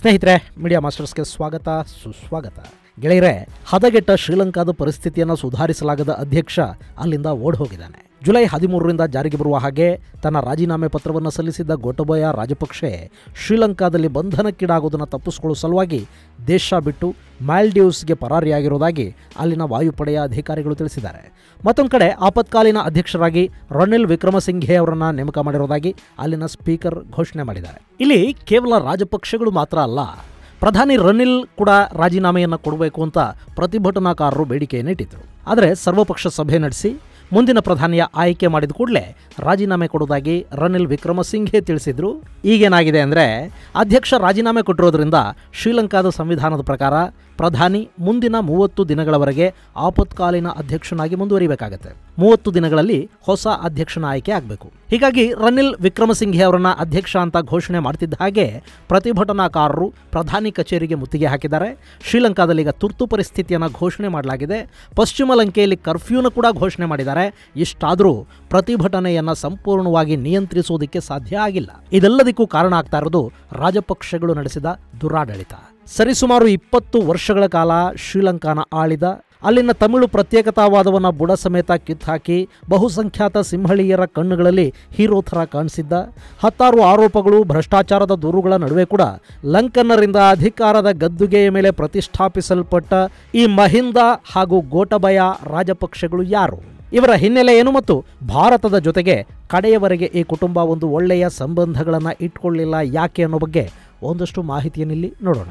ಸ್ನೇಹಿತರೆ ಮೀಡಿಯಾ ಮಾಸ್ಟರ್ಸ್ಗೆ ಸ್ವಾಗತ ಸುಸ್ವಾಗತ ಗೆಳೆಯರೆ ಹದಗೆಟ್ಟ ಶ್ರೀಲಂಕಾದ ಪರಿಸ್ಥಿತಿಯನ್ನು ಸುಧಾರಿಸಲಾಗದ ಅಧ್ಯಕ್ಷ ಅಲ್ಲಿಂದ ಓಡ್ ಹೋಗಿದ್ದಾನೆ ಜುಲೈ ಹದಿಮೂರರಿಂದ ಜಾರಿಗೆ ಬರುವ ಹಾಗೆ ತನ್ನ ರಾಜೀನಾಮೆ ಪತ್ರವನ್ನು ಸಲ್ಲಿಸಿದ್ದ ಗೋಟಬಯ ರಾಜಪಕ್ಷೆ ಶ್ರೀಲಂಕಾದಲ್ಲಿ ಬಂಧನಕ್ಕೀಡಾಗುವುದನ್ನು ತಪ್ಪಿಸಿಕೊಳ್ಳುವ ಸಲುವಾಗಿ ದೇಶ ಬಿಟ್ಟು ಮಾಲ್ಡೀವ್ಸ್ಗೆ ಪರಾರಿಯಾಗಿರುವುದಾಗಿ ಅಲ್ಲಿನ ವಾಯುಪಡೆಯ ಅಧಿಕಾರಿಗಳು ತಿಳಿಸಿದ್ದಾರೆ ಮತ್ತೊಂದು ಕಡೆ ಆಪತ್ಕಾಲೀನ ಅಧ್ಯಕ್ಷರಾಗಿ ರಣಿಲ್ ವಿಕ್ರಮಸಿಂಘೆ ಅವರನ್ನ ನೇಮಕ ಮಾಡಿರುವುದಾಗಿ ಅಲ್ಲಿನ ಸ್ಪೀಕರ್ ಘೋಷಣೆ ಮಾಡಿದ್ದಾರೆ ಇಲ್ಲಿ ಕೇವಲ ರಾಜಪಕ್ಷೆಗಳು ಮಾತ್ರ ಅಲ್ಲ ಪ್ರಧಾನಿ ರನಿಲ್ ಕೂಡ ರಾಜೀನಾಮೆಯನ್ನು ಕೊಡಬೇಕು ಅಂತ ಪ್ರತಿಭಟನಾಕಾರರು ಬೇಡಿಕೆಯನ್ನು ಇಟ್ಟಿದ್ರು ಆದರೆ ಸರ್ವಪಕ್ಷ ಸಭೆ ನಡೆಸಿ ಮುಂದಿನ ಪ್ರಧಾನಿಯ ಆಯ್ಕೆ ಮಾಡಿದ ಕೂಡಲೇ ರಾಜೀನಾಮೆ ಕೊಡುವುದಾಗಿ ರನಿಲ್ ವಿಕ್ರಮಸಿಂಘೆ ತಿಳಿಸಿದ್ರು ಈಗೇನಾಗಿದೆ ಅಂದರೆ ಅಧ್ಯಕ್ಷ ರಾಜೀನಾಮೆ ಕೊಟ್ಟಿರೋದ್ರಿಂದ ಶ್ರೀಲಂಕಾದ ಸಂವಿಧಾನದ ಪ್ರಕಾರ ಪ್ರಧಾನಿ ಮುಂದಿನ ಮೂವತ್ತು ದಿನಗಳವರೆಗೆ ಆಪತ್ಕಾಲೀನ ಅಧ್ಯಕ್ಷನಾಗಿ ಮುಂದುವರಿಬೇಕಾಗತ್ತೆ ಮೂವತ್ತು ದಿನಗಳಲ್ಲಿ ಹೊಸ ಅಧ್ಯಕ್ಷನ ಆಯ್ಕೆ ಆಗಬೇಕು ಹೀಗಾಗಿ ರನಿಲ್ ವಿಕ್ರಮಸಿಂಘೆ ಅವರನ್ನ ಅಧ್ಯಕ್ಷ ಅಂತ ಘೋಷಣೆ ಮಾಡ್ತಿದ್ದ ಹಾಗೆ ಪ್ರತಿಭಟನಾಕಾರರು ಪ್ರಧಾನಿ ಕಚೇರಿಗೆ ಮುತ್ತಿಗೆ ಹಾಕಿದ್ದಾರೆ ಶ್ರೀಲಂಕಾದಲ್ಲಿ ಈಗ ತುರ್ತು ಪರಿಸ್ಥಿತಿಯನ್ನು ಘೋಷಣೆ ಮಾಡಲಾಗಿದೆ ಪಶ್ಚಿಮ ಲಂಕೆಯಲ್ಲಿ ಕರ್ಫ್ಯೂನ ಕೂಡ ಘೋಷಣೆ ಮಾಡಿದ್ದಾರೆ ಇಷ್ಟಾದರೂ ಪ್ರತಿಭಟನೆಯನ್ನು ಸಂಪೂರ್ಣವಾಗಿ ನಿಯಂತ್ರಿಸುವುದಕ್ಕೆ ಸಾಧ್ಯ ಆಗಿಲ್ಲ ಇದೆಲ್ಲದಕ್ಕೂ ಕಾರಣ ಆಗ್ತಾ ಇರೋದು ರಾಜಪಕ್ಷಗಳು ನಡೆಸಿದ ದುರಾಡಳಿತ ಸರಿಸುಮಾರು ಇಪ್ಪತ್ತು ವರ್ಷಗಳ ಕಾಲ ಶ್ರೀಲಂಕಾನ ಆಳಿದ ಅಲ್ಲಿನ ತಮಿಳು ಪ್ರತ್ಯೇಕತಾವಾದವನ್ನು ಬುಡ ಸಮೇತ ಕಿತ್ತಾಕಿ ಬಹುಸಂಖ್ಯಾತ ಸಿಂಹಳೀಯರ ಕಣ್ಣುಗಳಲ್ಲಿ ಹೀರೋ ಥರ ಕಾಣಿಸಿದ್ದ ಹತ್ತಾರು ಆರೋಪಗಳು ಭ್ರಷ್ಟಾಚಾರದ ದೂರುಗಳ ನಡುವೆ ಕೂಡ ಲಂಕನ್ನರಿಂದ ಅಧಿಕಾರದ ಗದ್ದುಗೆಯ ಮೇಲೆ ಪ್ರತಿಷ್ಠಾಪಿಸಲ್ಪಟ್ಟ ಈ ಮಹಿಂದ ಹಾಗೂ ಗೋಟಬಯ ರಾಜಪಕ್ಷೆಗಳು ಯಾರು ಇವರ ಹಿನ್ನೆಲೆ ಏನು ಮತ್ತು ಭಾರತದ ಜೊತೆಗೆ ಕಡೆಯವರೆಗೆ ಈ ಕುಟುಂಬ ಒಂದು ಒಳ್ಳೆಯ ಸಂಬಂಧಗಳನ್ನು ಇಟ್ಕೊಳ್ಳಿಲ್ಲ ಯಾಕೆ ಅನ್ನೋ ಬಗ್ಗೆ ಒಂದಷ್ಟು ಮಾಹಿತಿಯನ್ನಿಲ್ಲಿ ನೋಡೋಣ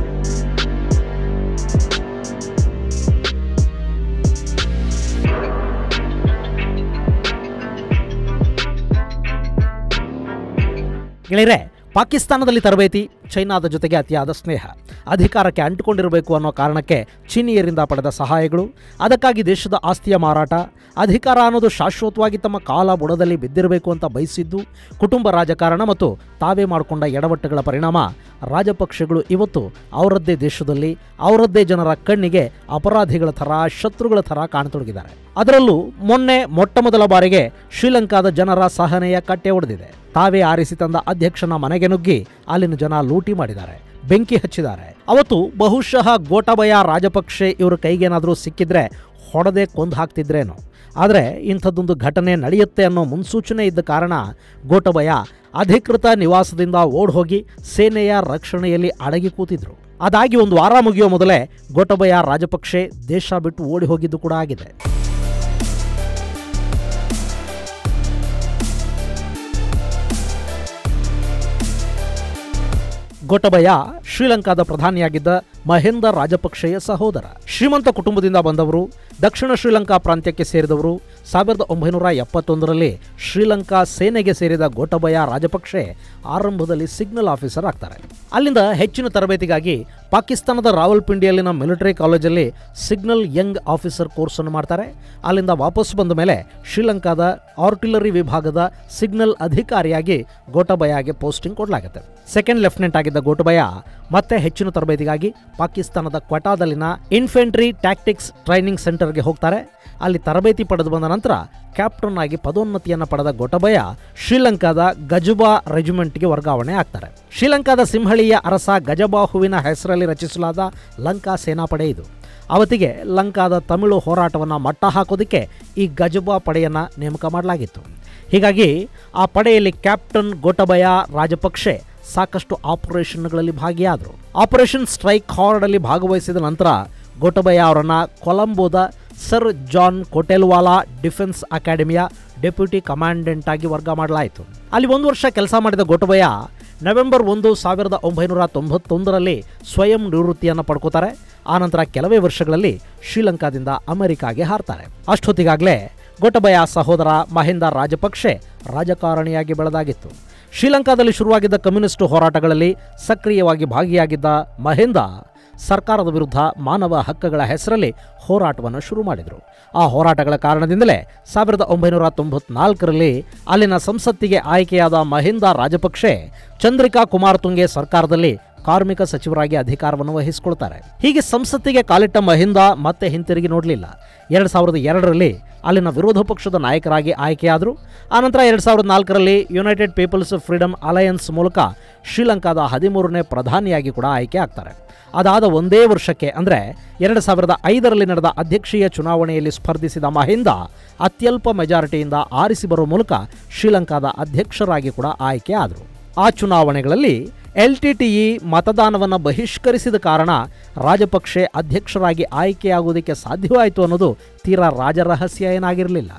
ಗೆಳೆಯರೆ ಪಾಕಿಸ್ತಾನದಲ್ಲಿ ತರಬೇತಿ ಚೈನಾದ ಜೊತೆಗೆ ಅತಿಯಾದ ಸ್ನೇಹ ಅಧಿಕಾರಕ್ಕೆ ಅಂಟಿಕೊಂಡಿರಬೇಕು ಅನ್ನೋ ಕಾರಣಕ್ಕೆ ಚೀನಿಯರಿಂದ ಪಡೆದ ಸಹಾಯಗಳು ಅದಕ್ಕಾಗಿ ದೇಶದ ಆಸ್ತಿಯ ಮಾರಾಟ ಅಧಿಕಾರ ಅನ್ನೋದು ಶಾಶ್ವತವಾಗಿ ತಮ್ಮ ಕಾಲ ಬುಡದಲ್ಲಿ ಬಿದ್ದಿರಬೇಕು ಅಂತ ಬಯಸಿದ್ದು ಕುಟುಂಬ ರಾಜಕಾರಣ ಮತ್ತು ತಾವೇ ಮಾಡಿಕೊಂಡ ಎಡವಟ್ಟುಗಳ ಪರಿಣಾಮ ರಾಜಪಕ್ಷೆಗಳು ಇವತ್ತು ಅವರದ್ದೇ ದೇಶದಲ್ಲಿ ಅವರದ್ದೇ ಜನರ ಕಣ್ಣಿಗೆ ಅಪರಾಧಿಗಳ ಥರ ಶತ್ರುಗಳ ಥರ ಕಾಣತೊಡಗಿದ್ದಾರೆ ಅದರಲ್ಲೂ ಮೊನ್ನೆ ಮೊಟ್ಟ ಮೊದಲ ಬಾರಿಗೆ ಶ್ರೀಲಂಕಾದ ಜನರ ಸಹನೆಯ ಕಟ್ಟೆ ಒಡೆದಿದೆ ತಾವೇ ಆರಿಸಿ ತಂದ ಅಧ್ಯಕ್ಷನ ಮನೆಗೆ ನುಗ್ಗಿ ಅಲ್ಲಿನ ಜನ ಲೂಟಿ ಮಾಡಿದ್ದಾರೆ ಬೆಂಕಿ ಹಚ್ಚಿದ್ದಾರೆ ಅವತ್ತು ಬಹುಶಃ ಗೋಟಬಯ ರಾಜಪಕ್ಷೆ ಇವ್ರ ಕೈಗೇನಾದರೂ ಸಿಕ್ಕಿದ್ರೆ ಹೊಡೆದೇ ಕೊಂದು ಹಾಕ್ತಿದ್ರೇನೋ ಆದರೆ ಇಂಥದ್ದೊಂದು ಘಟನೆ ನಡೆಯುತ್ತೆ ಅನ್ನೋ ಮುನ್ಸೂಚನೆ ಇದ್ದ ಕಾರಣ ಗೋಟಬಯ ಅಧಿಕೃತ ನಿವಾಸದಿಂದ ಓಡ್ ಹೋಗಿ ಸೇನೆಯ ರಕ್ಷಣೆಯಲ್ಲಿ ಅಡಗಿ ಕೂತಿದ್ರು ಅದಾಗಿ ಒಂದು ವಾರ ಮುಗಿಯೋ ಮೊದಲೇ ಗೋಟಬಯ ರಾಜಪಕ್ಷೆ ದೇಶ ಬಿಟ್ಟು ಓಡಿ ಹೋಗಿದ್ದು ಕೂಡ ಆಗಿದೆ ಗೋಟಬಯ ಶ್ರೀಲಂಕಾದ ಪ್ರಧಾನಿಯಾಗಿದ್ದ ಮಹೇಂದ್ರ ರಾಜಪಕ್ಷೆಯ ಸಹೋದರ ಶ್ರೀಮಂತ ಕುಟುಂಬದಿಂದ ಬಂದವರು ದಕ್ಷಿಣ ಶ್ರೀಲಂಕಾ ಪ್ರಾಂತ್ಯಕ್ಕೆ ಸೇರಿದವರು ಸಾವಿರದ ಒಂಬೈನೂರ ಎಪ್ಪತ್ತೊಂದರಲ್ಲಿ ಶ್ರೀಲಂಕಾ ಸೇನೆಗೆ ಸೇರಿದ ಗೋಟಬಯ ರಾಜಪಕ್ಷೆ ಆರಂಭದಲ್ಲಿ ಸಿಗ್ನಲ್ ಆಫೀಸರ್ ಆಗ್ತಾರೆ ಅಲ್ಲಿಂದ ಹೆಚ್ಚಿನ ತರಬೇತಿಗಾಗಿ ಪಾಕಿಸ್ತಾನದ ರಾವಲ್ಪಿಂಡಿಯಲ್ಲಿನ ಮಿಲಿಟರಿ ಕಾಲೇಜಲ್ಲಿ ಸಿಗ್ನಲ್ ಯಂಗ್ ಆಫೀಸರ್ ಕೋರ್ಸನ್ನು ಮಾಡ್ತಾರೆ ಅಲ್ಲಿಂದ ವಾಪಸ್ ಬಂದ ಮೇಲೆ ಶ್ರೀಲಂಕಾದ ಆರ್ಟಿಲರಿ ವಿಭಾಗದ ಸಿಗ್ನಲ್ ಅಧಿಕಾರಿಯಾಗಿ ಗೋಟಬಯಾಗೆ ಪೋಸ್ಟಿಂಗ್ ಕೊಡಲಾಗುತ್ತೆ ಸೆಕೆಂಡ್ ಲೆಫ್ಟಿನೆಂಟ್ ಆಗಿದ್ದ ಗೋಟಬಯ ಮತ್ತೆ ಹೆಚ್ಚಿನ ತರಬೇತಿಗಾಗಿ ಪಾಕಿಸ್ತಾನದ ಕ್ವಟಾದಲ್ಲಿನ ಇನ್ಫೆಂಟ್ರಿ ಟ್ಯಾಕ್ಟಿಕ್ಸ್ ಟ್ರೈನಿಂಗ್ ಸೆಂಟರ್ಗೆ ಹೋಗ್ತಾರೆ ಅಲ್ಲಿ ತರಬೇತಿ ಪಡೆದು ಬಂದ ನಂತರ ಕ್ಯಾಪ್ಟನ್ ಆಗಿ ಪದೋನ್ನತಿಯನ್ನು ಪಡೆದ ಗೋಟಬಯ ಶ್ರೀಲಂಕಾದ ಗಜಬಾ ರೆಜಿಮೆಂಟ್ಗೆ ವರ್ಗಾವಣೆ ಆಗ್ತಾರೆ ಶ್ರೀಲಂಕಾದ ಸಿಂಹಳಿಯ ಅರಸ ಗಜಬಾಹುವಿನ ಹೆಸರಲ್ಲಿ ರಚಿಸಲಾದ ಲಂಕಾ ಸೇನಾಪಡೆ ಇದು ಅವತ್ತಿಗೆ ಲಂಕಾದ ತಮಿಳು ಹೋರಾಟವನ್ನು ಮಟ್ಟ ಹಾಕೋದಕ್ಕೆ ಈ ಗಜಬಾ ಪಡೆಯನ್ನು ನೇಮಕ ಮಾಡಲಾಗಿತ್ತು ಹೀಗಾಗಿ ಆ ಪಡೆಯಲ್ಲಿ ಕ್ಯಾಪ್ಟನ್ ಗೋಟಬಯ ರಾಜಪಕ್ಷೆ ಸಾಕಷ್ಟು ಆಪರೇಷನ್ಗಳಲ್ಲಿ ಭಾಗಿಯಾದರು ಆಪರೇಷನ್ ಸ್ಟ್ರೈಕ್ ಹಾರ್ಡಲ್ಲಿ ಭಾಗವಹಿಸಿದ ನಂತರ ಗೋಟಬಯ ಅವರನ್ನು ಕೊಲಂಬೋದ ಸರ್ ಜಾನ್ ಕೋಟೆಲ್ವಾಲಾ ಡಿಫೆನ್ಸ್ ಅಕಾಡೆಮಿಯ ಡೆಪ್ಯೂಟಿ ಕಮಾಂಡೆಂಟ್ ಆಗಿ ವರ್ಗ ಮಾಡಲಾಯಿತು ಅಲ್ಲಿ ಒಂದು ವರ್ಷ ಕೆಲಸ ಮಾಡಿದ ಗೋಟಬಯ ನವೆಂಬರ್ ಒಂದು ಸಾವಿರದ ಒಂಬೈನೂರ ತೊಂಬತ್ತೊಂದರಲ್ಲಿ ಸ್ವಯಂ ನಿವೃತ್ತಿಯನ್ನು ಪಡ್ಕೋತಾರೆ ಆನಂತರ ಕೆಲವೇ ವರ್ಷಗಳಲ್ಲಿ ಶ್ರೀಲಂಕಾದಿಂದ ಅಮೆರಿಕಾಗೆ ಹಾರ್ತಾರೆ ಅಷ್ಟೊತ್ತಿಗಾಗಲೇ ಗೋಟಬಯ ಸಹೋದರ ಮಹೇಂದ್ರ ರಾಜಪಕ್ಷೆ ರಾಜಕಾರಣಿಯಾಗಿ ಬೆಳೆದಾಗಿತ್ತು ಶ್ರೀಲಂಕಾದಲ್ಲಿ ಶುರುವಾಗಿದ್ದ ಕಮ್ಯುನಿಸ್ಟ್ ಹೋರಾಟಗಳಲ್ಲಿ ಸಕ್ರಿಯವಾಗಿ ಭಾಗಿಯಾಗಿದ್ದ ಮಹೇಂದ್ರ ಸರ್ಕಾರದ ವಿರುದ್ಧ ಮಾನವ ಹಕ್ಕುಗಳ ಹೆಸರಲ್ಲಿ ಹೋರಾಟವನ್ನು ಶುರು ಮಾಡಿದರು ಆ ಹೋರಾಟಗಳ ಕಾರಣದಿಂದಲೇ ಸಾವಿರದ ಒಂಬೈನೂರ ತೊಂಬತ್ನಾಲ್ಕರಲ್ಲಿ ಅಲ್ಲಿನ ಸಂಸತ್ತಿಗೆ ಆಯ್ಕೆಯಾದ ಮಹಿಂದ ರಾಜಪಕ್ಷೆ ಚಂದ್ರಿಕಾ ಕುಮಾರತುಂಗೆ ಸರ್ಕಾರದಲ್ಲಿ ಕಾರ್ಮಿಕ ಸಚಿವರಾಗಿ ಅಧಿಕಾರವನ್ನು ವಹಿಸಿಕೊಳ್ತಾರೆ ಹೀಗೆ ಸಂಸತ್ತಿಗೆ ಕಾಲಿಟ್ಟ ಮಹಿಂದ ಮತ್ತೆ ಹಿಂತಿರುಗಿ ನೋಡಲಿಲ್ಲ ಎರಡು ಸಾವಿರದ ಎರಡರಲ್ಲಿ ಅಲ್ಲಿನ ವಿರೋಧ ಪಕ್ಷದ ನಾಯಕರಾಗಿ ಆಯ್ಕೆಯಾದರು ಆನಂತರ ಎರಡು ಸಾವಿರದ ನಾಲ್ಕರಲ್ಲಿ ಯುನೈಟೆಡ್ ಪೀಪಲ್ಸ್ ಫ್ರೀಡಮ್ ಅಲಯನ್ಸ್ ಮೂಲಕ ಶ್ರೀಲಂಕಾದ ಹದಿಮೂರನೇ ಪ್ರಧಾನಿಯಾಗಿ ಕೂಡ ಆಯ್ಕೆ ಆಗ್ತಾರೆ ಅದಾದ ಒಂದೇ ವರ್ಷಕ್ಕೆ ಅಂದರೆ ಎರಡು ಸಾವಿರದ ಐದರಲ್ಲಿ ನಡೆದ ಅಧ್ಯಕ್ಷೀಯ ಚುನಾವಣೆಯಲ್ಲಿ ಸ್ಪರ್ಧಿಸಿದ ಮಹಿಂದ ಅತ್ಯಲ್ಪ ಮೆಜಾರಿಟಿಯಿಂದ ಆರಿಸಿ ಬರುವ ಮೂಲಕ ಶ್ರೀಲಂಕಾದ ಅಧ್ಯಕ್ಷರಾಗಿ ಕೂಡ ಆಯ್ಕೆ ಆದರು ಆ ಚುನಾವಣೆಗಳಲ್ಲಿ ಎಲ್ಟಿಟಿಇ ಮತದಾನವನ್ನು ಬಹಿಷ್ಕರಿಸಿದ ಕಾರಣ ರಾಜಪಕ್ಷೆ ಅಧ್ಯಕ್ಷರಾಗಿ ಆಯ್ಕೆಯಾಗುವುದಕ್ಕೆ ಸಾಧ್ಯವಾಯಿತು ಅನ್ನೋದು ತೀರಾ ರಾಜರಹಸ್ಯ ಏನಾಗಿರಲಿಲ್ಲ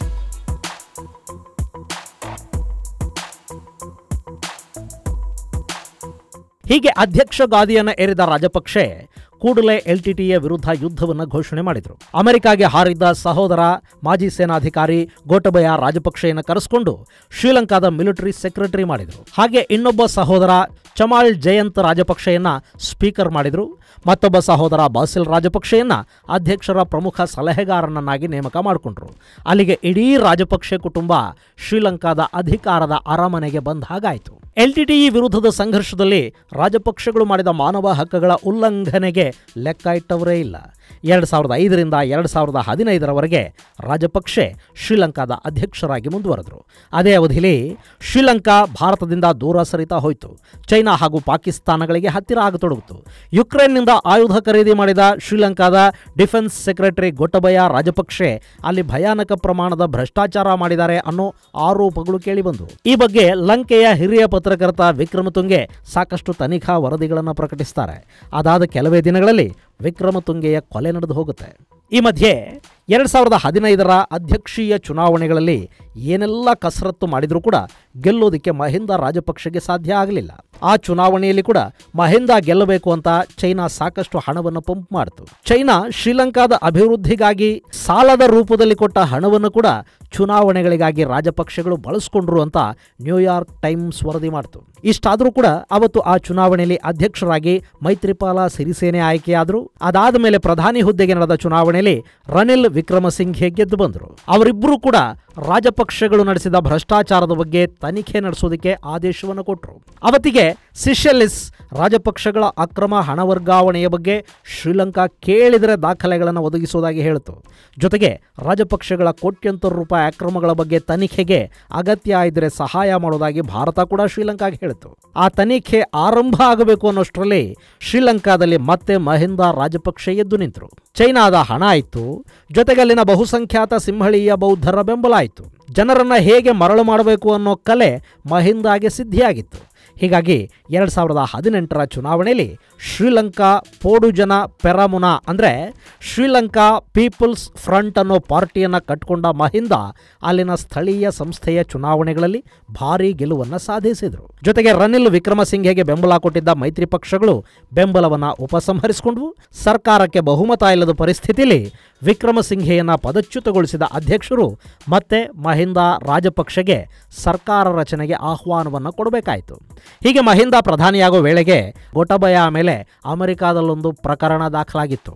ಹೀಗೆ ಅಧ್ಯಕ್ಷ ಗಾದಿಯನ್ನು ಏರಿದ ರಾಜಪಕ್ಷೆ ಕೂಡಲೇ ಎಲ್ಟಿಟಿಯ ವಿರುದ್ಧ ಯುದ್ಧವನ್ನು ಘೋಷಣೆ ಮಾಡಿದರು ಅಮೆರಿಕಾಗೆ ಹಾರಿದ್ದ ಸಹೋದರ ಮಾಜಿ ಸೇನಾಧಿಕಾರಿ ಗೋಟಬಯ ರಾಜಪಕ್ಷೆಯನ್ನು ಕರೆಸಿಕೊಂಡು ಶ್ರೀಲಂಕಾದ ಮಿಲಿಟರಿ ಸೆಕ್ರೆಟರಿ ಮಾಡಿದರು ಹಾಗೆ ಇನ್ನೊಬ್ಬ ಸಹೋದರ ಚಮಾಳ್ ಜಯಂತ್ ರಾಜಪಕ್ಷೆಯನ್ನ ಸ್ಪೀಕರ್ ಮಾಡಿದರು ಮತ್ತೊಬ್ಬ ಸಹೋದರ ಬಾಸಿಲ್ ರಾಜಪಕ್ಷೆಯನ್ನ ಅಧ್ಯಕ್ಷರ ಪ್ರಮುಖ ಸಲಹೆಗಾರನನ್ನಾಗಿ ನೇಮಕ ಮಾಡಿಕೊಂಡ್ರು ಅಲ್ಲಿಗೆ ಇಡೀ ರಾಜಪಕ್ಷೆ ಕುಟುಂಬ ಶ್ರೀಲಂಕಾದ ಅಧಿಕಾರದ ಅರಮನೆಗೆ ಬಂದ ಹಾಗಾಯಿತು ಎಲ್ಟಿಟಿಇ ವಿರುದ್ಧದ ಸಂಘರ್ಷದಲ್ಲಿ ರಾಜಪಕ್ಷೆಗಳು ಮಾಡಿದ ಮಾನವ ಹಕ್ಕುಗಳ ಉಲ್ಲಂಘನೆಗೆ ಲೆಕ್ಕ ಇಟ್ಟವರೇ ಇಲ್ಲ ಎರಡು ಸಾವಿರದ ಐದರಿಂದ ಎರಡು ಸಾವಿರದ ಹದಿನೈದರವರೆಗೆ ರಾಜಪಕ್ಷೆ ಶ್ರೀಲಂಕಾದ ಅಧ್ಯಕ್ಷರಾಗಿ ಮುಂದುವರೆದರು ಅದೇ ಅವಧಿಯಲ್ಲಿ ಶ್ರೀಲಂಕಾ ಭಾರತದಿಂದ ದೂರ ಸರಿತಾ ಹೋಯಿತು ಚೈನಾ ಹಾಗೂ ಪಾಕಿಸ್ತಾನಗಳಿಗೆ ಹತ್ತಿರ ಆಗತೊಡಗಿತು ಯುಕ್ರೇನ್ನಿಂದ ಆಯುಧ ಖರೀದಿ ಮಾಡಿದ ಶ್ರೀಲಂಕಾದ ಡಿಫೆನ್ಸ್ ಸೆಕ್ರೆಟರಿ ಗೊಟಬಯ ರಾಜಪಕ್ಷೆ ಅಲ್ಲಿ ಭಯಾನಕ ಪ್ರಮಾಣದ ಭ್ರಷ್ಟಾಚಾರ ಮಾಡಿದ್ದಾರೆ ಅನ್ನೋ ಆರೋಪಗಳು ಕೇಳಿಬಂದು ಈ ಬಗ್ಗೆ ಲಂಕೆಯ ಹಿರಿಯ ಪತ್ರಕರ್ತ ವಿಕ್ರಮತುಂಗೆ ಸಾಕಷ್ಟು ತನಿಖಾ ವರದಿಗಳನ್ನು ಪ್ರಕಟಿಸ್ತಾರೆ ಅದಾದ ಕೆಲವೇ ದಿನಗಳಲ್ಲಿ ವಿಕ್ರಮತುಂಗೆಯ ಕೊಲೆ ನಡೆದು ಹೋಗುತ್ತೆ ಈ ಮಧ್ಯೆ ಎರಡು ಸಾವಿರದ ಹದಿನೈದರ ಅಧ್ಯಕ್ಷೀಯ ಚುನಾವಣೆಗಳಲ್ಲಿ ಏನೆಲ್ಲ ಕಸರತ್ತು ಮಾಡಿದರೂ ಕೂಡ ಗೆಲ್ಲೋದಕ್ಕೆ ಮಹಿಂದ ರಾಜಪಕ್ಷೆಗೆ ಸಾಧ್ಯ ಆಗಲಿಲ್ಲ ಆ ಚುನಾವಣೆಯಲ್ಲಿ ಕೂಡ ಮಹಿಂದ ಗೆಲ್ಲಬೇಕು ಅಂತ ಚೈನಾ ಸಾಕಷ್ಟು ಹಣವನ್ನು ಪಂಪ್ ಮಾಡಿತು ಚೈನಾ ಶ್ರೀಲಂಕಾದ ಅಭಿವೃದ್ಧಿಗಾಗಿ ಸಾಲದ ರೂಪದಲ್ಲಿ ಕೊಟ್ಟ ಹಣವನ್ನು ಕೂಡ ಚುನಾವಣೆಗಳಿಗಾಗಿ ರಾಜಪಕ್ಷೆಗಳು ಬಳಸ್ಕೊಂಡ್ರು ಅಂತ ನ್ಯೂಯಾರ್ಕ್ ಟೈಮ್ಸ್ ವರದಿ ಮಾಡಿತು ಇಷ್ಟಾದರೂ ಕೂಡ ಅವತ್ತು ಆ ಚುನಾವಣೆಯಲ್ಲಿ ಅಧ್ಯಕ್ಷರಾಗಿ ಮೈತ್ರಿಪಾಲ ಸಿರಿಸೇನೆ ಆಯ್ಕೆಯಾದರು ಅದಾದ ಮೇಲೆ ಪ್ರಧಾನಿ ಹುದ್ದೆಗೆ ನಡೆದ ಚುನಾವಣೆಯಲ್ಲಿ ರನಿಲ್ ವಿಕ್ರಮಸಿಂಘೆ ಗೆದ್ದು ಬಂದರು ಅವರಿಬ್ಬರೂ ಕೂಡ ರಾಜಪಕ್ಷೆಗಳು ನಡೆಸಿದ ಭ್ರಷ್ಟಾಚಾರದ ಬಗ್ಗೆ ತನಿಖೆ ನಡೆಸೋದಕ್ಕೆ ಆದೇಶವನ್ನು ಕೊಟ್ಟರು ಅವತ್ತಿಗೆ ಸಿಶೆಲಿಸ್ ರಾಜಪಕ್ಷಗಳ ಅಕ್ರಮ ಹಣ ವರ್ಗಾವಣೆಯ ಬಗ್ಗೆ ಶ್ರೀಲಂಕಾ ಕೇಳಿದರೆ ದಾಖಲೆಗಳನ್ನು ಒದಗಿಸುವುದಾಗಿ ಹೇಳಿತು ಜೊತೆಗೆ ರಾಜಪಕ್ಷಗಳ ಕೋಟ್ಯಂತರ ರೂಪಾಯಿ ಅಕ್ರಮಗಳ ಬಗ್ಗೆ ತನಿಖೆಗೆ ಅಗತ್ಯ ಇದ್ದರೆ ಸಹಾಯ ಮಾಡೋದಾಗಿ ಭಾರತ ಕೂಡ ಶ್ರೀಲಂಕಾಗೆ ಹೇಳಿತು ಆ ತನಿಖೆ ಆರಂಭ ಆಗಬೇಕು ಅನ್ನೋಷ್ಟರಲ್ಲಿ ಶ್ರೀಲಂಕಾದಲ್ಲಿ ಮತ್ತೆ ಮಹಿಂದ ರಾಜಪಕ್ಷೆ ಎದ್ದು ನಿಂತರು ಚೈನಾದ ಹಣ ಆಯಿತು ಜೊತೆಗೆ ಅಲ್ಲಿನ ಬಹುಸಂಖ್ಯಾತ ಸಿಂಹಳೀಯ ಬೌದ್ಧರ ಬೆಂಬಲ ಆಯಿತು ಜನರನ್ನು ಹೇಗೆ ಮರಳು ಮಾಡಬೇಕು ಅನ್ನೋ ಕಲೆ ಮಹಿಂದಾಗೆ ಸಿದ್ಧಿಯಾಗಿತ್ತು ಹೀಗಾಗಿ ಎರಡು ಸಾವಿರದ ಹದಿನೆಂಟರ ಚುನಾವಣೆಯಲ್ಲಿ ಶ್ರೀಲಂಕಾ ಪೋಡುಜನ ಪೆರಮುನ ಅಂದರೆ ಶ್ರೀಲಂಕಾ ಪೀಪಲ್ಸ್ ಫ್ರಂಟ್ ಅನ್ನೋ ಪಾರ್ಟಿಯನ್ನು ಕಟ್ಕೊಂಡ ಮಹಿಂದ ಅಲ್ಲಿನ ಸ್ಥಳೀಯ ಸಂಸ್ಥೆಯ ಚುನಾವಣೆಗಳಲ್ಲಿ ಭಾರೀ ಗೆಲುವನ್ನು ಸಾಧಿಸಿದರು ಜೊತೆಗೆ ರನಿಲ್ ವಿಕ್ರಮಸಿಂಘೆಗೆ ಬೆಂಬಲ ಕೊಟ್ಟಿದ್ದ ಮೈತ್ರಿ ಪಕ್ಷಗಳು ಬೆಂಬಲವನ್ನು ಉಪಸಂಹರಿಸಿಕೊಂಡ್ವು ಸರ್ಕಾರಕ್ಕೆ ಬಹುಮತ ಇಲ್ಲದ ಪರಿಸ್ಥಿತಿಯಲ್ಲಿ ವಿಕ್ರಮಸಿಂಘೆಯನ್ನ ಪದಚ್ಯುತಗೊಳಿಸಿದ ಅಧ್ಯಕ್ಷರು ಮತ್ತೆ ಮಹಿಂದ ರಾಜಪಕ್ಷೆಗೆ ಸರ್ಕಾರ ರಚನೆಗೆ ಆಹ್ವಾನವನ್ನು ಕೊಡಬೇಕಾಯಿತು ಹೀಗೆ ಮಹಿಂದ ಪ್ರಧಾನಿಯಾಗೋ ವೇಳೆಗೆ ಗೊಟಬಯ ಮೇಲೆ ಅಮೆರಿಕಾದಲ್ಲೊಂದು ಪ್ರಕರಣ ದಾಖಲಾಗಿತ್ತು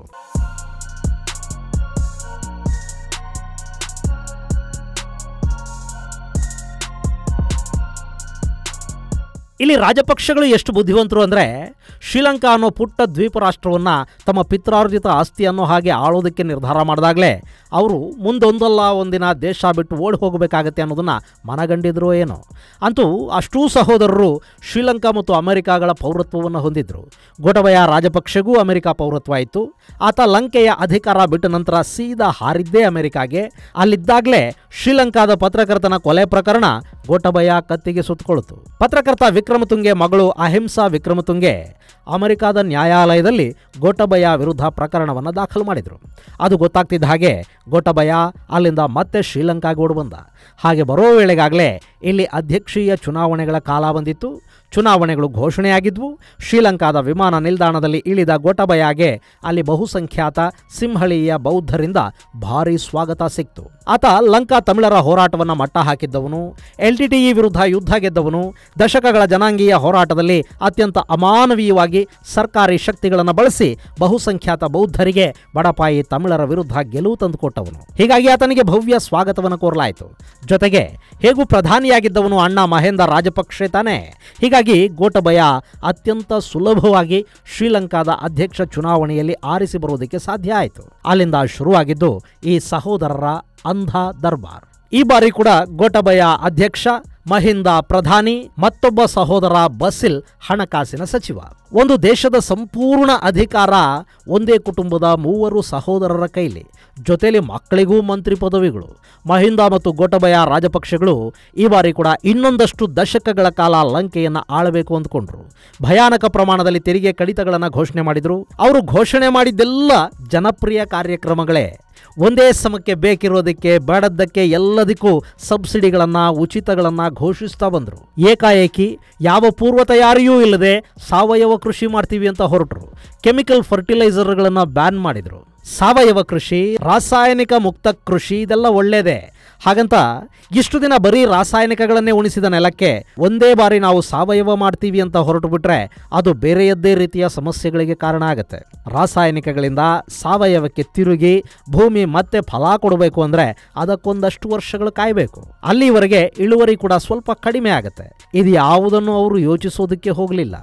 ಇಲ್ಲಿ ರಾಜಪಕ್ಷಗಳು ಎಷ್ಟು ಬುದ್ಧಿವಂತರು ಅಂದರೆ ಶ್ರೀಲಂಕಾ ಅನ್ನೋ ಪುಟ್ಟ ದ್ವೀಪ ರಾಷ್ಟ್ರವನ್ನು ತಮ್ಮ ಪಿತ್ರಾರ್ಜಿತ ಆಸ್ತಿ ಅನ್ನೋ ಹಾಗೆ ಆಳೋದಕ್ಕೆ ನಿರ್ಧಾರ ಮಾಡಿದಾಗಲೇ ಅವರು ಮುಂದೊಂದಲ್ಲ ಒಂದಿನ ದೇಶ ಬಿಟ್ಟು ಓಡಿ ಹೋಗಬೇಕಾಗತ್ತೆ ಅನ್ನೋದನ್ನು ಮನಗಂಡಿದ್ರು ಏನೋ ಅಂತೂ ಅಷ್ಟೂ ಸಹೋದರರು ಶ್ರೀಲಂಕಾ ಮತ್ತು ಅಮೆರಿಕಾಗಳ ಪೌರತ್ವವನ್ನು ಹೊಂದಿದ್ರು ಗೋಟಬಯ ರಾಜಪಕ್ಷೆಗೂ ಅಮೆರಿಕ ಪೌರತ್ವ ಇತ್ತು ಆತ ಲಂಕೆಯ ಅಧಿಕಾರ ಬಿಟ್ಟ ನಂತರ ಸೀದಾ ಹಾರಿದ್ದೇ ಅಮೆರಿಕಾಗೆ ಅಲ್ಲಿದ್ದಾಗಲೇ ಶ್ರೀಲಂಕಾದ ಪತ್ರಕರ್ತನ ಕೊಲೆ ಪ್ರಕರಣ ಗೋಟಬಯ ಕತ್ತಿಗೆ ಸುತ್ತಕೊಳ್ತು ಪತ್ರಕರ್ತ ವಿಕ್ರಮತುಂಗೆ ಮಗಳು ಅಹಿಂಸಾ ವಿಕ್ರಮತುಂಗೆ ಅಮೆರಿಕಾದ ನ್ಯಾಯಾಲಯದಲ್ಲಿ ಗೋಟಬಯ ವಿರುದ್ಧ ಪ್ರಕರಣವನ್ನು ದಾಖಲು ಮಾಡಿದರು ಅದು ಗೊತ್ತಾಗ್ತಿದ್ದ ಹಾಗೆ ಗೋಟಬಯ ಅಲ್ಲಿಂದ ಮತ್ತೆ ಶ್ರೀಲಂಕಾಗೆ ಓಡಿ ಬಂದ ಹಾಗೆ ಬರೋ ವೇಳೆಗಾಗಲೇ ಇಲ್ಲಿ ಅಧ್ಯಕ್ಷೀಯ ಚುನಾವಣೆಗಳ ಕಾಲ ಬಂದಿತ್ತು ಚುನಾವಣೆಗಳು ಘೋಷಣೆಯಾಗಿದ್ವು ಶ್ರೀಲಂಕಾದ ವಿಮಾನ ನಿಲ್ದಾಣದಲ್ಲಿ ಇಳಿದ ಗೋಟಬಯಾಗೆ ಅಲ್ಲಿ ಬಹುಸಂಖ್ಯಾತ ಸಿಂಹಳೀಯ ಬೌದ್ಧರಿಂದ ಭಾರೀ ಸ್ವಾಗತ ಸಿಕ್ತು ಆತ ಲಂಕಾ ತಮಿಳರ ಹೋರಾಟವನ್ನು ಮಟ್ಟ ಹಾಕಿದ್ದವನು ಎಲ್ಟಿಟಿಇ ವಿರುದ್ಧ ಯುದ್ಧ ಗೆದ್ದವನು ದಶಕಗಳ ಜನಾಂಗೀಯ ಹೋರಾಟದಲ್ಲಿ ಅತ್ಯಂತ ಅಮಾನವೀಯವಾಗಿ ಸರ್ಕಾರಿ ಶಕ್ತಿಗಳನ್ನು ಬಳಸಿ ಬಹುಸಂಖ್ಯಾತ ಬೌದ್ಧರಿಗೆ ಬಡಪಾಯಿ ತಮಿಳರ ವಿರುದ್ಧ ಗೆಲುವು ತಂದುಕೊಟ್ಟವನು ಹೀಗಾಗಿ ಆತನಿಗೆ ಭವ್ಯ ಸ್ವಾಗತವನ್ನು ಕೋರಲಾಯಿತು ಜೊತೆಗೆ ಹೇಗೂ ಪ್ರಧಾನಿಯಾಗಿದ್ದವನು ಅಣ್ಣ ಮಹೇಂದ್ರ ರಾಜಪಕ್ಷೆ ತಾನೇ ಹೀಗಾಗಿ ಹೀಗಾಗಿ ಗೋಟಬಯ ಅತ್ಯಂತ ಸುಲಭವಾಗಿ ಶ್ರೀಲಂಕಾದ ಅಧ್ಯಕ್ಷ ಚುನಾವಣೆಯಲ್ಲಿ ಆರಿಸಿ ಬರುವುದಕ್ಕೆ ಸಾಧ್ಯ ಆಯಿತು ಅಲ್ಲಿಂದ ಶುರುವಾಗಿದ್ದು ಈ ಸಹೋದರರ ಅಂಧ ದರ್ಬಾರ್ ಈ ಬಾರಿ ಕೂಡ ಗೋಟಬಯ ಅಧ್ಯಕ್ಷ ಮಹಿಂದ ಪ್ರಧಾನಿ ಮತ್ತೊಬ್ಬ ಸಹೋದರ ಬಸಿಲ್ ಹಣಕಾಸಿನ ಸಚಿವ ಒಂದು ದೇಶದ ಸಂಪೂರ್ಣ ಅಧಿಕಾರ ಒಂದೇ ಕುಟುಂಬದ ಮೂವರು ಸಹೋದರರ ಕೈಲಿ ಜೊತೆಲಿ ಮಕ್ಕಳಿಗೂ ಮಂತ್ರಿ ಪದವಿಗಳು ಮಹಿಂದ ಮತ್ತು ಗೋಟಬಯ ರಾಜಪಕ್ಷೆಗಳು ಈ ಬಾರಿ ಕೂಡ ಇನ್ನೊಂದಷ್ಟು ದಶಕಗಳ ಕಾಲ ಲಂಕೆಯನ್ನು ಆಳಬೇಕು ಅಂದ್ಕೊಂಡ್ರು ಭಯಾನಕ ಪ್ರಮಾಣದಲ್ಲಿ ತೆರಿಗೆ ಕಡಿತಗಳನ್ನು ಘೋಷಣೆ ಮಾಡಿದ್ರು ಅವರು ಘೋಷಣೆ ಮಾಡಿದ್ದೆಲ್ಲ ಜನಪ್ರಿಯ ಕಾರ್ಯಕ್ರಮಗಳೇ ಒಂದೇ ಸಮಕ್ಕೆ ಬೇಕಿರೋದಕ್ಕೆ ಬೇಡದ್ದಕ್ಕೆ ಎಲ್ಲದಕ್ಕೂ ಸಬ್ಸಿಡಿಗಳನ್ನು ಉಚಿತಗಳನ್ನು ಘೋಷಿಸ್ತಾ ಬಂದರು ಏಕಾಏಕಿ ಯಾವ ಪೂರ್ವ ತಯಾರಿಯೂ ಇಲ್ಲದೆ ಸಾವಯವ ಕೃಷಿ ಮಾಡ್ತೀವಿ ಅಂತ ಹೊರಟರು ಕೆಮಿಕಲ್ ಫರ್ಟಿಲೈಸರ್ಗಳನ್ನು ಬ್ಯಾನ್ ಮಾಡಿದರು ಸಾವಯವ ಕೃಷಿ ರಾಸಾಯನಿಕ ಮುಕ್ತ ಕೃಷಿ ಇದೆಲ್ಲ ಒಳ್ಳೆಯದೇ ಹಾಗಂತ ಇಷ್ಟು ದಿನ ಬರೀ ರಾಸಾಯನಿಕಗಳನ್ನೇ ಉಣಿಸಿದ ನೆಲಕ್ಕೆ ಒಂದೇ ಬಾರಿ ನಾವು ಸಾವಯವ ಮಾಡ್ತೀವಿ ಅಂತ ಹೊರಟು ಬಿಟ್ರೆ ಅದು ಬೇರೆಯದ್ದೇ ರೀತಿಯ ಸಮಸ್ಯೆಗಳಿಗೆ ಕಾರಣ ಆಗುತ್ತೆ ರಾಸಾಯನಿಕಗಳಿಂದ ಸಾವಯವಕ್ಕೆ ತಿರುಗಿ ಭೂಮಿ ಮತ್ತೆ ಫಲ ಕೊಡಬೇಕು ಅಂದರೆ ಅದಕ್ಕೊಂದಷ್ಟು ವರ್ಷಗಳು ಕಾಯಬೇಕು ಅಲ್ಲಿವರೆಗೆ ಇಳುವರಿ ಕೂಡ ಸ್ವಲ್ಪ ಕಡಿಮೆ ಆಗುತ್ತೆ ಇದು ಯಾವುದನ್ನು ಅವರು ಯೋಚಿಸೋದಕ್ಕೆ ಹೋಗಲಿಲ್ಲ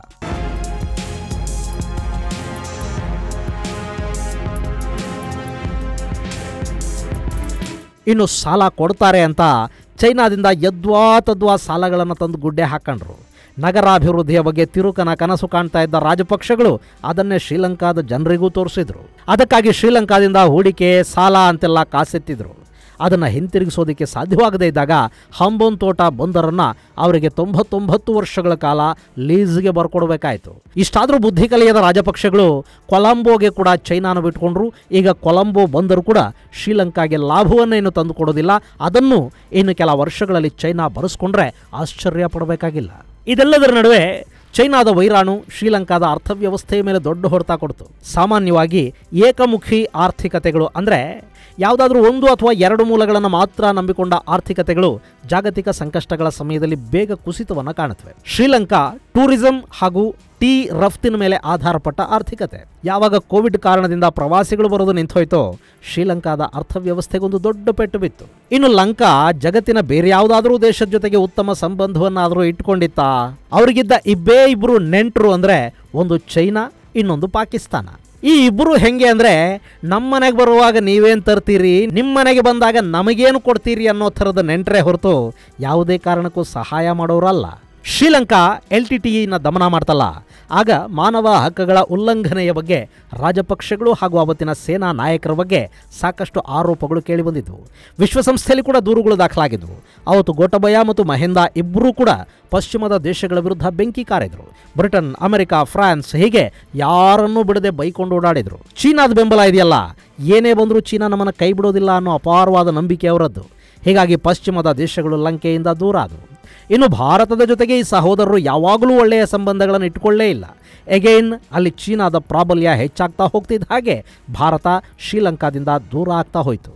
ಇನ್ನು ಸಾಲ ಕೊಡ್ತಾರೆ ಅಂತ ಚೈನಾದಿಂದ ಯದ್ವಾ ತದ್ವಾ ಸಾಲಗಳನ್ನು ತಂದು ಗುಡ್ಡೆ ಹಾಕೊಂಡ್ರು ನಗರಾಭಿವೃದ್ಧಿಯ ಬಗ್ಗೆ ತಿರುಕನ ಕನಸು ಕಾಣ್ತಾ ಇದ್ದ ರಾಜಪಕ್ಷಗಳು ಅದನ್ನೇ ಶ್ರೀಲಂಕಾದ ಜನರಿಗೂ ತೋರಿಸಿದ್ರು ಅದಕ್ಕಾಗಿ ಶ್ರೀಲಂಕಾದಿಂದ ಹೂಡಿಕೆ ಸಾಲ ಅಂತೆಲ್ಲ ಕಾಸೆತ್ತಿದ್ರು ಅದನ್ನು ಹಿಂತಿರುಗಿಸೋದಕ್ಕೆ ಸಾಧ್ಯವಾಗದೇ ಇದ್ದಾಗ ಹಂಬೋನ್ ತೋಟ ಬಂದರನ್ನು ಅವರಿಗೆ ತೊಂಬತ್ತೊಂಬತ್ತು ವರ್ಷಗಳ ಕಾಲ ಲೀಸ್ಗೆ ಬರ್ಕೊಡ್ಬೇಕಾಯ್ತು ಇಷ್ಟಾದರೂ ಬುದ್ಧಿ ಕಲಿಯದ ರಾಜಪಕ್ಷಗಳು ಕೊಲಂಬೋಗೆ ಕೂಡ ಚೈನಾನ ಬಿಟ್ಕೊಂಡ್ರು ಈಗ ಕೊಲಂಬೋ ಬಂದರು ಕೂಡ ಶ್ರೀಲಂಕಾಗೆ ಲಾಭವನ್ನೇನು ತಂದು ಕೊಡೋದಿಲ್ಲ ಅದನ್ನು ಇನ್ನು ಕೆಲ ವರ್ಷಗಳಲ್ಲಿ ಚೈನಾ ಬರೆಸ್ಕೊಂಡ್ರೆ ಆಶ್ಚರ್ಯ ಪಡಬೇಕಾಗಿಲ್ಲ ಇದೆಲ್ಲದರ ನಡುವೆ ಚೈನಾದ ವೈರಾಣು ಶ್ರೀಲಂಕಾದ ಅರ್ಥವ್ಯವಸ್ಥೆಯ ಮೇಲೆ ದೊಡ್ಡ ಹೊಡೆತ ಕೊಡ್ತು ಸಾಮಾನ್ಯವಾಗಿ ಏಕಮುಖಿ ಆರ್ಥಿಕತೆಗಳು ಅಂದರೆ ಯಾವುದಾದ್ರೂ ಒಂದು ಅಥವಾ ಎರಡು ಮೂಲಗಳನ್ನು ಮಾತ್ರ ನಂಬಿಕೊಂಡ ಆರ್ಥಿಕತೆಗಳು ಜಾಗತಿಕ ಸಂಕಷ್ಟಗಳ ಸಮಯದಲ್ಲಿ ಬೇಗ ಕುಸಿತವನ್ನು ಕಾಣುತ್ತವೆ ಶ್ರೀಲಂಕಾ ಟೂರಿಸಂ ಹಾಗೂ ಟೀ ರಫ್ತಿನ ಮೇಲೆ ಆಧಾರಪಟ್ಟ ಆರ್ಥಿಕತೆ ಯಾವಾಗ ಕೋವಿಡ್ ಕಾರಣದಿಂದ ಪ್ರವಾಸಿಗಳು ಬರೋದು ನಿಂತೋಯ್ತೋ ಶ್ರೀಲಂಕಾದ ಅರ್ಥವ್ಯವಸ್ಥೆಗೊಂದು ದೊಡ್ಡ ಪೆಟ್ಟು ಬಿತ್ತು ಇನ್ನು ಲಂಕಾ ಜಗತ್ತಿನ ಬೇರೆ ಯಾವುದಾದ್ರೂ ದೇಶದ ಜೊತೆಗೆ ಉತ್ತಮ ಸಂಬಂಧವನ್ನಾದರೂ ಇಟ್ಕೊಂಡಿತ್ತಾ ಅವರಿಗಿದ್ದ ಇಬ್ಬೇ ಇಬ್ಬರು ನೆಂಟರು ಅಂದರೆ ಒಂದು ಚೈನಾ ಇನ್ನೊಂದು ಪಾಕಿಸ್ತಾನ ಈ ಇಬ್ಬರು ಹೆಂಗೆ ಅಂದರೆ ನಮ್ಮ ಮನೆಗೆ ಬರುವಾಗ ನೀವೇನು ತರ್ತೀರಿ ನಿಮ್ಮ ಮನೆಗೆ ಬಂದಾಗ ನಮಗೇನು ಕೊಡ್ತೀರಿ ಅನ್ನೋ ಥರದ ನೆಂಟರೆ ಹೊರತು ಯಾವುದೇ ಕಾರಣಕ್ಕೂ ಸಹಾಯ ಮಾಡೋರಲ್ಲ ಶ್ರೀಲಂಕಾ ಎಲ್ ಟಿ ಟಿನ ದಮನ ಮಾಡ್ತಲ್ಲ ಆಗ ಮಾನವ ಹಕ್ಕುಗಳ ಉಲ್ಲಂಘನೆಯ ಬಗ್ಗೆ ರಾಜಪಕ್ಷಗಳು ಹಾಗೂ ಅವತ್ತಿನ ಸೇನಾ ನಾಯಕರ ಬಗ್ಗೆ ಸಾಕಷ್ಟು ಆರೋಪಗಳು ಕೇಳಿಬಂದಿದ್ವು ವಿಶ್ವಸಂಸ್ಥೆಯಲ್ಲಿ ಕೂಡ ದೂರುಗಳು ದಾಖಲಾಗಿದ್ವು ಅವತ್ತು ಗೋಟಬಯ ಮತ್ತು ಮಹೇಂದ ಇಬ್ಬರೂ ಕೂಡ ಪಶ್ಚಿಮದ ದೇಶಗಳ ವಿರುದ್ಧ ಬೆಂಕಿ ಕಾರಿದ್ರು ಬ್ರಿಟನ್ ಅಮೆರಿಕ ಫ್ರಾನ್ಸ್ ಹೀಗೆ ಯಾರನ್ನೂ ಬಿಡದೆ ಬೈಕೊಂಡು ಓಡಾಡಿದ್ರು ಚೀನಾದ ಬೆಂಬಲ ಇದೆಯಲ್ಲ ಏನೇ ಬಂದರೂ ಚೀನಾ ನಮ್ಮನ್ನು ಕೈ ಬಿಡೋದಿಲ್ಲ ಅನ್ನೋ ಅಪಾರವಾದ ನಂಬಿಕೆ ಅವರದ್ದು ಹೀಗಾಗಿ ಪಶ್ಚಿಮದ ದೇಶಗಳು ಲಂಕೆಯಿಂದ ದೂರ ಆದವು ಇನ್ನು ಭಾರತದ ಜೊತೆಗೆ ಈ ಸಹೋದರರು ಯಾವಾಗಲೂ ಒಳ್ಳೆಯ ಸಂಬಂಧಗಳನ್ನು ಇಟ್ಕೊಳ್ಳೇ ಇಲ್ಲ ಎಗೈನ್ ಅಲ್ಲಿ ಚೀನಾದ ಪ್ರಾಬಲ್ಯ ಹೆಚ್ಚಾಗ್ತಾ ಹೋಗ್ತಿದ್ದ ಹಾಗೆ ಭಾರತ ಶ್ರೀಲಂಕಾದಿಂದ ದೂರ ಆಗ್ತಾ ಹೋಯಿತು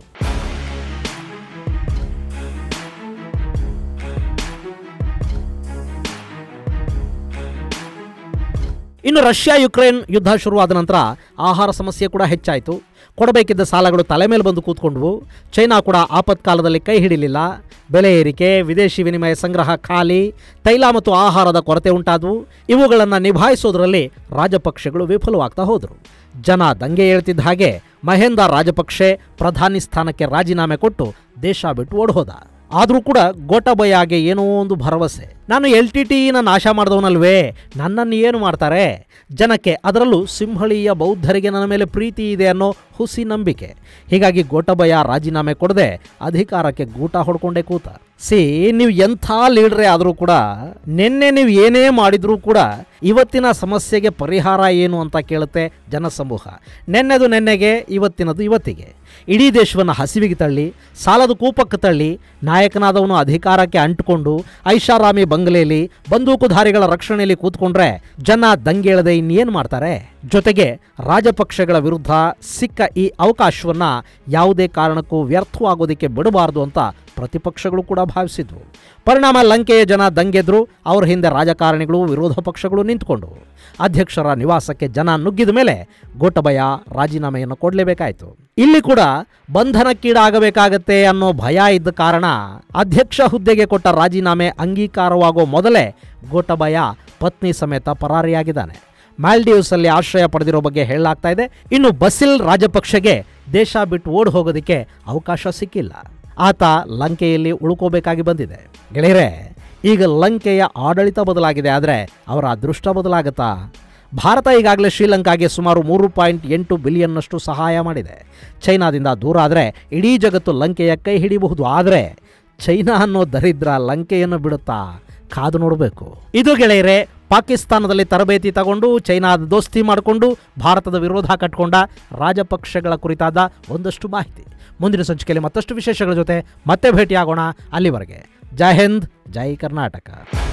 ಇನ್ನು ರಷ್ಯಾ ಯುಕ್ರೇನ್ ಯುದ್ಧ ಶುರುವಾದ ನಂತರ ಆಹಾರ ಸಮಸ್ಯೆ ಕೂಡ ಹೆಚ್ಚಾಯಿತು ಕೊಡಬೇಕಿದ್ದ ಸಾಲಗಳು ತಲೆ ಮೇಲೆ ಬಂದು ಕೂತ್ಕೊಂಡ್ವು ಚೈನಾ ಕೂಡ ಆಪತ್ಕಾಲದಲ್ಲಿ ಕೈ ಹಿಡಿಲಿಲ್ಲ ಬೆಲೆ ಏರಿಕೆ ವಿದೇಶಿ ವಿನಿಮಯ ಸಂಗ್ರಹ ಖಾಲಿ ತೈಲ ಮತ್ತು ಆಹಾರದ ಕೊರತೆ ಉಂಟಾದವು ಇವುಗಳನ್ನು ನಿಭಾಯಿಸೋದ್ರಲ್ಲಿ ರಾಜಪಕ್ಷೆಗಳು ವಿಫಲವಾಗ್ತಾ ಹೋದರು ಜನ ದಂಗೆ ಹೇಳ್ತಿದ್ದ ಹಾಗೆ ಮಹೇಂದ್ರ ರಾಜಪಕ್ಷೆ ಪ್ರಧಾನಿ ಸ್ಥಾನಕ್ಕೆ ರಾಜೀನಾಮೆ ಕೊಟ್ಟು ದೇಶ ಬಿಟ್ಟು ಓಡ್ಹೋದ ಆದರೂ ಕೂಡ ಗೋಟಬಯಾಗೆ ಏನೋ ಒಂದು ಭರವಸೆ ನಾನು ಎಲ್ ಟಿ ಟಿನ ನಾಶ ಮಾಡಿದವನಲ್ವೇ ನನ್ನನ್ನು ಏನು ಮಾಡ್ತಾರೆ ಜನಕ್ಕೆ ಅದರಲ್ಲೂ ಸಿಂಹಳೀಯ ಬೌದ್ಧರಿಗೆ ನನ್ನ ಮೇಲೆ ಪ್ರೀತಿ ಇದೆ ಅನ್ನೋ ಹುಸಿ ನಂಬಿಕೆ ಹೀಗಾಗಿ ಗೋಟಬಯ ರಾಜೀನಾಮೆ ಕೊಡದೆ ಅಧಿಕಾರಕ್ಕೆ ಗೂಟ ಹೊಡ್ಕೊಂಡೇ ಕೂತ ಸಿ ನೀವು ಎಂಥ ಲೀಡ್ರೇ ಆದರೂ ಕೂಡ ನಿನ್ನೆ ನೀವು ಏನೇ ಮಾಡಿದರೂ ಕೂಡ ಇವತ್ತಿನ ಸಮಸ್ಯೆಗೆ ಪರಿಹಾರ ಏನು ಅಂತ ಕೇಳುತ್ತೆ ಜನಸಮೂಹ ನೆನ್ನೆದು ನೆನ್ನೆಗೆ ಇವತ್ತಿನದು ಇವತ್ತಿಗೆ ಇಡೀ ದೇಶವನ್ನು ಹಸಿವಿಗೆ ತಳ್ಳಿ ಸಾಲದ ಕೂಪಕ್ಕೆ ತಳ್ಳಿ ನಾಯಕನಾದವನು ಅಧಿಕಾರಕ್ಕೆ ಅಂಟಿಕೊಂಡು ಐಷಾರಾಮಿ ಬಂಗಲೆಯಲ್ಲಿ ಬಂದೂಕುಧಾರಿಗಳ ರಕ್ಷಣೆಯಲ್ಲಿ ಕೂತ್ಕೊಂಡ್ರೆ ಜನ ದಂಗೇಳದೆ ಇನ್ನೇನು ಮಾಡ್ತಾರೆ ಜೊತೆಗೆ ರಾಜಪಕ್ಷಗಳ ವಿರುದ್ಧ ಸಿಕ್ಕ ಈ ಅವಕಾಶವನ್ನು ಯಾವುದೇ ಕಾರಣಕ್ಕೂ ವ್ಯರ್ಥವಾಗೋದಕ್ಕೆ ಬಿಡಬಾರದು ಅಂತ ಪ್ರತಿಪಕ್ಷಗಳು ಕೂಡ ಭಾವಿಸಿದ್ವು ಪರಿಣಾಮ ಲಂಕೆಯ ಜನ ದಂಗೆದ್ರು ಅವ್ರ ಹಿಂದೆ ರಾಜಕಾರಣಿಗಳು ವಿರೋಧ ಪಕ್ಷಗಳು ನಿಂತ್ಕೊಂಡು ಅಧ್ಯಕ್ಷರ ನಿವಾಸಕ್ಕೆ ಜನ ನುಗ್ಗಿದ ಮೇಲೆ ಗೋಟಬಯ ರಾಜೀನಾಮೆಯನ್ನು ಕೊಡಲೇಬೇಕಾಯಿತು ಇಲ್ಲಿ ಕೂಡ ಬಂಧನಕ್ಕೀಡಾಗಬೇಕಾಗತ್ತೆ ಅನ್ನೋ ಭಯ ಇದ್ದ ಕಾರಣ ಅಧ್ಯಕ್ಷ ಹುದ್ದೆಗೆ ಕೊಟ್ಟ ರಾಜೀನಾಮೆ ಅಂಗೀಕಾರವಾಗೋ ಮೊದಲೇ ಗೋಟಬಯ ಪತ್ನಿ ಸಮೇತ ಪರಾರಿಯಾಗಿದ್ದಾನೆ ಮಾಲ್ಡೀವ್ಸ್ ಅಲ್ಲಿ ಆಶ್ರಯ ಪಡೆದಿರೋ ಬಗ್ಗೆ ಹೇಳಲಾಗ್ತಾ ಇದೆ ಇನ್ನು ಬಸಿಲ್ ರಾಜಪಕ್ಷೆಗೆ ದೇಶ ಬಿಟ್ಟು ಓಡ್ ಹೋಗೋದಕ್ಕೆ ಅವಕಾಶ ಸಿಕ್ಕಿಲ್ಲ ಆತ ಲಂಕೆಯಲ್ಲಿ ಉಳ್ಕೋಬೇಕಾಗಿ ಬಂದಿದೆ ಗೆಳೆಯರೆ ಈಗ ಲಂಕೆಯ ಆಡಳಿತ ಬದಲಾಗಿದೆ ಆದರೆ ಅವರ ಅದೃಷ್ಟ ಬದಲಾಗತ್ತಾ ಭಾರತ ಈಗಾಗಲೇ ಶ್ರೀಲಂಕಾಗೆ ಸುಮಾರು ಮೂರು ಪಾಯಿಂಟ್ ಎಂಟು ಬಿಲಿಯನ್ನಷ್ಟು ಸಹಾಯ ಮಾಡಿದೆ ಚೈನಾದಿಂದ ದೂರ ಆದರೆ ಇಡೀ ಜಗತ್ತು ಲಂಕೆಯ ಕೈ ಹಿಡಿಬಹುದು ಆದರೆ ಚೈನಾ ಅನ್ನೋ ದರಿದ್ರ ಲಂಕೆಯನ್ನು ಬಿಡುತ್ತಾ ಕಾದು ನೋಡಬೇಕು ಇದು ಗೆಳೆಯರೆ ಪಾಕಿಸ್ತಾನದಲ್ಲಿ ತರಬೇತಿ ತಗೊಂಡು ಚೈನಾದ ದೋಸ್ತಿ ಮಾಡಿಕೊಂಡು ಭಾರತದ ವಿರೋಧ ಕಟ್ಕೊಂಡ ರಾಜಪಕ್ಷಗಳ ಕುರಿತಾದ ಒಂದಷ್ಟು ಮಾಹಿತಿ ಮುಂದಿನ ಸಂಚಿಕೆಯಲ್ಲಿ ಮತ್ತಷ್ಟು ವಿಶೇಷಗಳ ಜೊತೆ ಮತ್ತೆ ಭೇಟಿಯಾಗೋಣ ಅಲ್ಲಿವರೆಗೆ ಜೈ ಹಿಂದ್ ಜೈ ಕರ್ನಾಟಕ